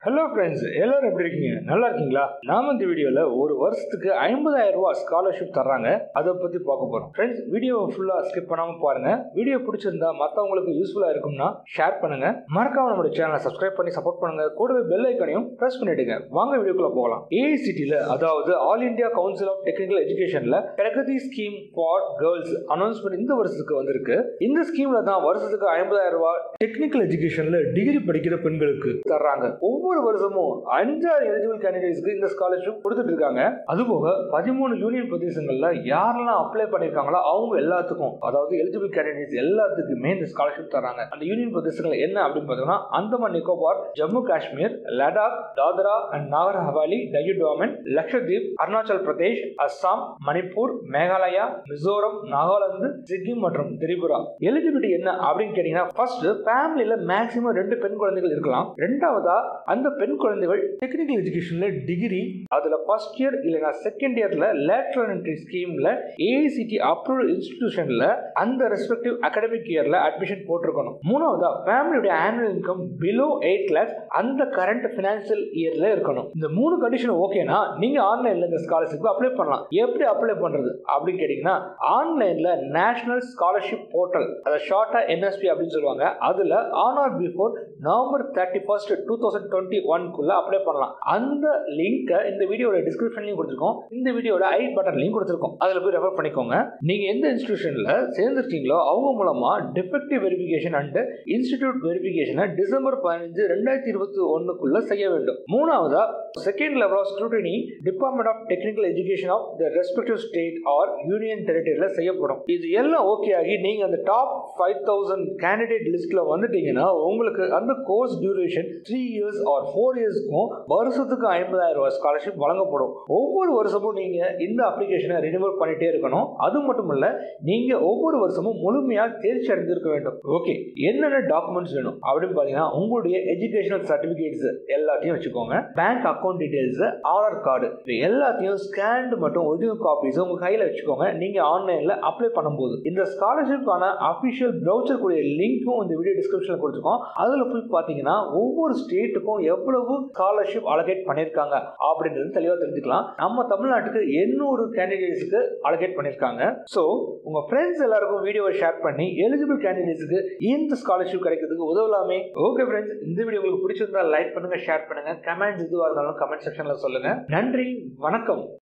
hello friends எல்லாரும் எப்படி இருக்கீங்க நல்லா இருக்கீங்களா நாம இந்த வீடியோல ஒரு வருஷத்துக்கு ஐம்பதாயிரம் ரூபாய் ஸ்காலர்ஷிப் தர்றாங்க அதை பத்தி பார்க்க போறோம் ஃப்ரெண்ட்ஸ் வீடியோ ஃபுல்லா ஸ்கிப் பண்ணாம பாருங்க வீடியோ பிடிச்சிருந்தா மத்தவங்களுக்கு யூஸ்ஃபுல்லா இருக்கும்னா ஷேர் பண்ணுங்க மறக்காம நம்மளோட சேனலை சப்ஸ்கிரைப் பண்ணி சப்போர்ட் பண்ணுங்க கூடவே பெல் ஐக்கனையும் பிரஸ் பண்ணிடுங்க வாங்க வீடியோக்குள்ள போகலாம் ஏஐசிடில அதாவது all India council of technical எஜுகேஷன்ல Pragati scheme for girls announcement இந்த வருஷத்துக்கு வந்திருக்கு இந்த ஸ்கீம்ல தான் வருஷத்துக்கு ஐம்பதாயிரம் ரூபாய் டெக்னிக்கல் எஜுகேஷன்ல டிகிரி படிக்கிற பெண்களுக்கு தர்றாங்க ஒவ்வொரு வருஷமும் அஞ்சாறு எலிஜிபிள் கேண்டிடேட்ஸ்க்கு இந்த ஸ்காலர்ஷிப் கொடுத்துட்டு இருக்காங்க அதுபோக பதிமூணு யூனியன் பிரதேசங்கள்ல யாரெல்லாம் அப்ளை பண்ணிருக்காங்களோ அவங்க எல்லாத்துக்கும் அதாவது எலிஜிபிள் கேண்டிடேட்ஸ் எல்லாத்துக்குமே இந்த ஸ்காலர்ஷிப் தராங்க அந்த யூனியன் பிரதேசங்கள் என்ன அப்படின்னு பார்த்தோம்னா அந்தமான் நிக்கோபார் ஜம்மு காஷ்மீர் லடாக் தாத்ரா அண்ட் நாகர் ஹவாலி டயு டாமன் லட்சத்தீப் அருணாச்சல் பிரதேஷ் அஸ்ஸாம் மணிப்பூர் மேகாலயா மிசோரம் நாகாலாந்து சிக்கிம் மற்றும் திரிபுரா எலிஜிபிலிட்டி என்ன அப்படின்னு கேட்டீங்கன்னா ஃபர்ஸ்ட் ஃபேமிலியில மேக்ஸிமம் ரெண்டு பெண் குழந்தைகள் இருக்கலாம் ரெண்டாவதா அந்த பெண் குழந்தைகள் டெக்னிக்கல் எஜுகேஷன்ல டிகிரி அதுல ஃபர்ஸ்ட் இயர் இல்லைனா செகண்ட் இயர்ல லேட்டரல் என்ட்ரி ஸ்கீம்ல ஏஐசிடி அப்ரூவல் இன்ஸ்டிடியூஷன்ல அந்த ரெஸ்பெக்டிவ் அகாடமிக் இயர்ல அட்மிஷன் போட்டிருக்கணும் மூணாவதா ஃபேமிலியோட annual income below eight lakhs அந்த கரண்ட் பினான்சியல் இயர்ல இருக்கணும் இந்த மூணு கண்டிஷன் ஓகேனா நீங்க ஆன்லைன்ல இந்த ஸ்காலர்ஷிப் அப்ளை பண்ணலாம் எப்படி அப்ளை பண்றது அப்படின்னு கேட்டீங்கன்னா ஆன்லைன்ல நேஷனல் ஸ்காலர்ஷிப் போர்ட்டல் அதை ஷார்ட்டா என்எஸ்பி அப்படின்னு சொல்லுவாங்க அதுல on or before November thirty first two thousand twenty ஒன்குள்ள அப்ளை பண்ணலாம் அந்த லிங்கை இந்த வீடியோட டிஸ்கிரிப்ஷன்லையும் கொடுத்துருக்கோம் இந்த வீடியோட ஐ பட்டன்லையும் கொடுத்துருக்கோம் அதில் போய் ரெஃபர் பண்ணிக்கோங்க நீங்க எந்த இன்ஸ்டிடியூஷன்ல சேர்ந்துருக்கீங்களோ அவங்க மூலமா டிஃபெக்டிவ் வெரிஃபிகேஷன் அண்ட் இன்ஸ்டிடியூட் வெரிஃபிகேஷனை டிசம்பர் பதினஞ்சு ரெண்டாயிரத்தி இருபத்தி ஒன்னுக்குள்ள செய்ய வேண்டும் மூணாவதா second level of scrutiny department of technical education of the respective state or union டெரிட்டரியில் செய்யப்படும் இது எல்லாம் ஓகே ஆகி நீங்க அந்த டாப் ஃபைவ் தௌசண்ட் கேண்டிடேட் லிஸ்ட்ல வந்துட்டீங்கன்னா உங்களுக்கு அந்த course duration three years or four இயர்ஸ்க்கும் வருஷத்துக்கு ஐம்பதாயிரம் ரூபாய் ஸ்காலர்ஷிப் வழங்கப்படும் ஒவ்வொரு வருஷமும் நீங்க இந்த அப்ளிகேஷனை ரினிவல் பண்ணிட்டே இருக்கணும் அது மட்டும் இல்ல நீங்க ஒவ்வொரு வருஷமும் முழுமையாக தேர்ச்சி அடைந்திருக்க வேண்டும் ஓகே என்னென்ன டாக்குமெண்ட்ஸ் வேணும் அப்படின்னு பாத்தீங்கன்னா உங்களுடைய எஜுகேஷனல் சர்டிபிகேட்ஸ் எல்லாத்தையும் வச்சுக்கோங்க bank account details Aadhaar card இது எல்லாத்தையும் ஸ்கேன்டு மற்றும் ஒரிஜினல் காப்பீஸ் உங்க கையில வச்சுக்கோங்க நீங்க ஆன்லைன்ல அப்ளை பண்ணும்போது இந்த ஸ்காலர்ஷிப்கான அபிஷியல் ப்ரௌச்சர் கூடிய லிங்க்கும் இந்த வீடியோ டிஸ்கிரிப்ஷன்ல கொடுத்துருக்கோம் அதுல போய் பாத்தீங்கன்னா ஒவ்வொரு ஸ்டேட்டுக்கும் எவ்வளவு ஸ்காலர்ஷிப் அலகேட் பண்ணிருக்காங்க அப்படின்றது தெளிவா தெரிஞ்சுக்கலாம் நம்ம தமிழ்நாட்டுக்கு எண்ணூறு கேண்டிடேட்ஸ்க்கு அலகேட் பண்ணிருக்காங்க ஸோ உங்க ஃப்ரெண்ட்ஸ் எல்லாருக்கும் வீடியோவை ஷேர் பண்ணி எலிஜிபிள் கேண்டிடேட்ஸ்க்கு இந்த ஸ்காலர்ஷிப் கிடைக்கிறதுக்கு உதவலாமே ஓகே ஃப்ரெண்ட்ஸ் இந்த வீடியோ உங்களுக்கு பிடிச்சிருந்தா லைக் பண்ணுங்க ஷேர் பண்ணுங்க கமெண்ட்ஸ் எதுவாக இருந்தாலும் கமெண்ட் செக்ஷன்ல சொல்லுங்க நன்றி வணக்கம்